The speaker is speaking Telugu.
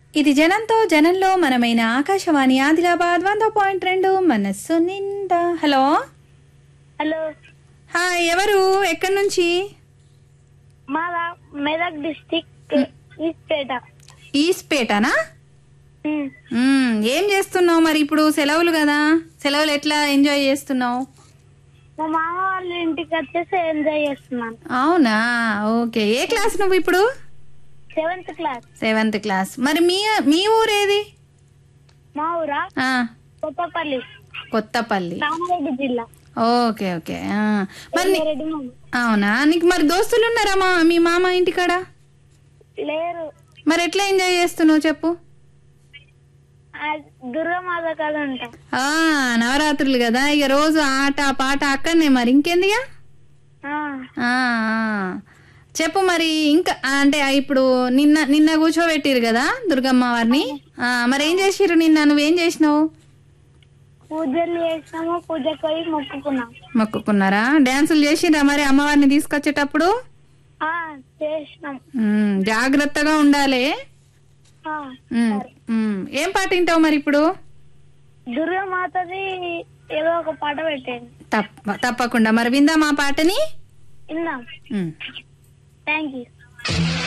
ఇది జనంతో జనంలో మనమైన ఆకాశవాణి ఆదిలాబాద్ వంద పాయింట్ రెండు మనస్సు నిండా హలో హలో హాయ్ ఎవరు ఎక్కడి నుంచి మాదా మెదక్ డిస్టిక్ ఈస్పేట ఈస్పేటనా ఉమ్. మ్మ్, ఏం చేస్తున్నావు మరి ఇప్పుడు సెలవులు కదా సెలవులు ఎట్లా ఎంజాయ్ చేస్తున్నావు మా మామ వాళ్ళ ఇంటికి వచ్చేసి ఎంజాయ్ చేస్తున్నాను అవునా ఓకే ఏ క్లాస్ నువ్వు ఇప్పుడు సెవెంత్ క్లాస్ సెవెంత్ క్లాస్ మరి మీ మీ ఊరేది మా ఊరా ఆ, కొత్తపల్లి కొత్తపల్లి రామారెడ్డి జిల్లా ఓకే ఓకే ఆ. మరి నీ- రెడ్డి మామ అవునా నీకు మరి దోస్తులు ఉన్నారా మా మీ మామ ఇంటికాడ లేరు మరి ఎట్లా ఎంజాయ్ చేస్తున్నావు చెప్పు ఆ దుర్గమాత కదా ఉంటాం ఆ నవరాత్రులు కదా ఇక రోజు ఆట పాట అక్కడనే మరి ఇంకేందిగా ఆ, ఆ, ఆ. చెప్పు మరి ఇంకా ఆ, అంటే ఆ ఇప్పుడు నిన్న నిన్న కూర్చోబెట్టిరు కదా దుర్గమ్మ వారిని ఆ, మరి ఏం చేసిర్రు నిన్న నువ్వేం చేసినావు పూజలు చేసినాము పూజకు పోయి మొక్కుకున్నాం మొక్కుకున్నారా డ్యాన్సులు చేసిండ్రా మరి అమ్మవారిని తీసుకొచ్చేటప్పుడు ఆ చేసినాం ఉమ్, జాగ్రత్తగా ఉండాలి ఆ, ఉమ్, ఉమ్. ఏం పాట వింటావు మరి ఇప్పుడు దుర్గమాతది ఏదో ఒక పాట పెట్టండి తప్ప తప్పకుండా మరి విందాం ఆ పాటని విన్నాం ఉమ్. Thank you